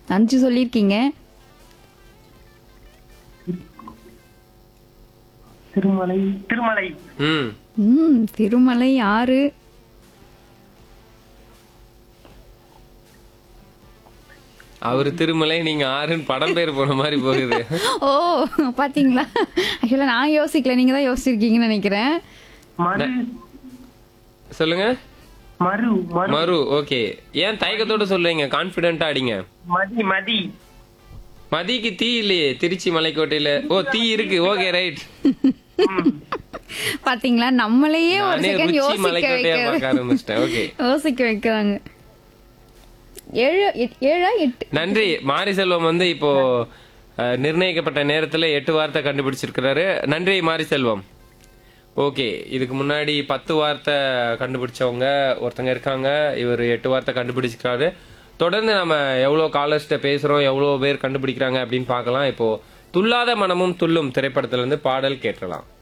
அஞ்சு சொல்லியிருக்கீங்க திருமலை திருமலை ம் ம் திருமலை ஆறு அவர் திருமலை நீங்க ஆறுன்னு படம் பேர் போன மாதிரி போகுது ஓ பாத்தீங்களா ஆக்சுவலா நான் யோசிக்கல நீங்க தான் யோசிச்சிருக்கீங்கன்னு நினைக்கிறேன் மறு சொல்லுங்க மறு மறு மரு ஓகே ஏன் தயக்கத்தோட சொல்றீங்க கான்பிடென்ட்டா அடிங்க மதி மதி மதிக்கு தீ இல்லையே திருச்சி மலைக்கோட்டையில ஓ தீ இருக்கு ஓகே ரைட் பாத்தீங்களா நம்மளையே ஒரு நானே செகண்ட் ருச்சி யோசிக்க மலைக்கோட்டையா வைக்க பார்க்க ஆரம்பிச்சிட்டேன் ஓகே யோசிக்க வைக்கிறாங்க ஏழு எட்- ஏழா எட்டு நன்றி மாரி செல்வம் வந்து இப்போ அஹ், நிர்ணயிக்கப்பட்ட நேரத்துல எட்டு வார்த்தை கண்டுபிடிச்சிருக்கிறாரு நன்றி மாரி செல்வம் ஓகே இதுக்கு முன்னாடி பத்து வார்த்தை கண்டுபிடிச்சவங்க ஒருத்தங்க இருக்காங்க இவர் எட்டு வார்த்தை கண்டுபிடிச்சிருக்காரு தொடர்ந்து நம்ம எவ்வளோ காலர்ஸ்ட்ட பேசுறோம் எவ்வளோ பேர் கண்டுபிடிக்கிறாங்க அப்படின்னு பார்க்கலாம் இப்போ துல்லாத மனமும் துள்ளும் திரைப்படத்துல இருந்து பாடல் கேட்கலாம்